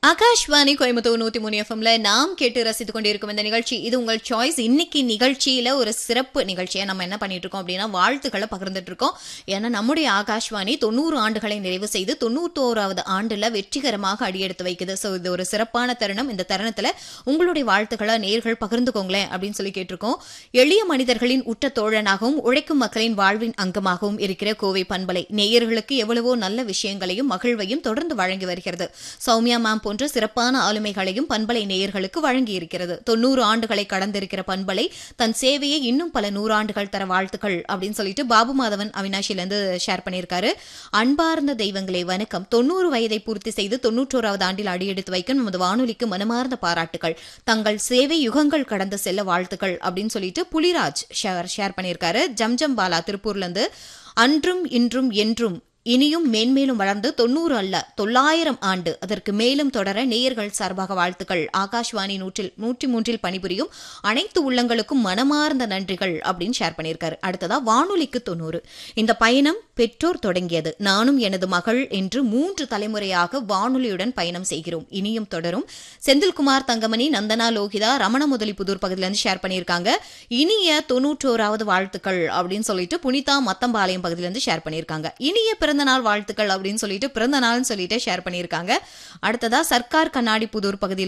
ஆகாஷ்வாணி கோயம்புத்தூர் நூத்தி மூணு எஃப்எம்ல நாம் கேட்டு ரசித்துக் கொண்டிருக்கும் இந்த நிகழ்ச்சி இது உங்கள் சாய்ஸ் இன்னைக்கு நிகழ்ச்சியில ஒரு சிறப்பு நிகழ்ச்சியை நம்ம என்ன பண்ணிட்டு இருக்கோம் அப்படின்னா வாழ்த்துக்களை பகிர்ந்துட்டு இருக்கோம் ஏன்னா நம்முடைய ஆகாஷ்வாணி தொண்ணூறு ஆண்டுகளை நிறைவு செய்து தொண்ணூத்தோராவது ஆண்டுல வெற்றிகரமாக அடியெடுத்து வைக்குது ஸோ இது ஒரு சிறப்பான தருணம் இந்த தருணத்துல உங்களுடைய வாழ்த்துக்களை நேர்கள் பகிர்ந்துக்கோங்களேன் அப்படின்னு சொல்லி கேட்டிருக்கோம் எளிய மனிதர்களின் உற்ற தோழனாகவும் உழைக்கும் மக்களின் வாழ்வின் அங்கமாகவும் இருக்கிற கோவை பண்பலை நேயர்களுக்கு எவ்வளவோ நல்ல விஷயங்களையும் மகிழ்வையும் தொடர்ந்து வழங்கி வருகிறது சௌமியா மேம் போன்ற சிறப்பான ஆளுமைகளையும் பண்பலை நேயர்களுக்கு வழங்கியிருக்கிறது தொண்ணூறு ஆண்டுகளை கடந்திருக்கிற பண்பலை தன் சேவையை இன்னும் பல நூறாண்டுகள் தர வாழ்த்துக்கள் அப்படின்னு சொல்லிட்டு பாபு மாதவன் அவினாஷிலிருந்து ஷேர் பண்ணியிருக்காரு அன்பார்ந்த தெய்வங்களே வணக்கம் தொண்ணூறு வயதை பூர்த்தி செய்து தொன்னூற்றோராவது ஆண்டில் அடியெடுத்து வைக்கும் நமது வானொலிக்கு மனமார்ந்த பாராட்டுகள் தங்கள் சேவை யுகங்கள் கடந்து செல்ல வாழ்த்துக்கள் அப்படின்னு சொல்லிட்டு புலிராஜ் ஷேர் ஷேர் பண்ணியிருக்காரு ஜம்ஜம் பாலா திருப்பூர்ல இருந்து அன்றும் இன்றும் என்றும் இனியும் மேன்மேலும் வளர்ந்து தொண்ணூறு அல்ல தொள்ளாயிரம் ஆண்டு அதற்கு மேலும் தொடர நேயர்கள் சார்பாக வாழ்த்துக்கள் ஆகாஷ்வாணி நூற்றில் நூற்றி மூன்றில் பணிபுரியும் அனைத்து உள்ளங்களுக்கும் மனமார்ந்த நன்றிகள் அப்படின்னு ஷேர் பண்ணியிருக்காரு அடுத்ததா வானொலிக்கு தொண்ணூறு இந்த பயணம் பெற்றோர் தொடங்கியது நானும் எனது மகள் என்று மூன்று தலைமுறையாக வானொலியுடன் பயணம் செய்கிறோம் இனியும் தொடரும் செந்தில்குமார் தங்கமணி நந்தனா லோகிதா ரமண முதலி புதூர் பகுதியிலிருந்து ஷேர் பண்ணியிருக்காங்க இனிய தொண்ணூற்றோராவது வாழ்த்துக்கள் அப்படின்னு சொல்லிட்டு புனிதா மத்தம்பாளையம் பகுதியிலிருந்து ஷேர் பண்ணியிருக்காங்க இனிய பிறந்த நாள் வாழ்த்துக்கள் அப்படின்னு சொல்லிட்டு பிறந்த நாள்னு சொல்லிட்டு ஷேர் பண்ணியிருக்காங்க அடுத்ததா சர்க்கார் கண்ணாடி புதூர் பகுதியில்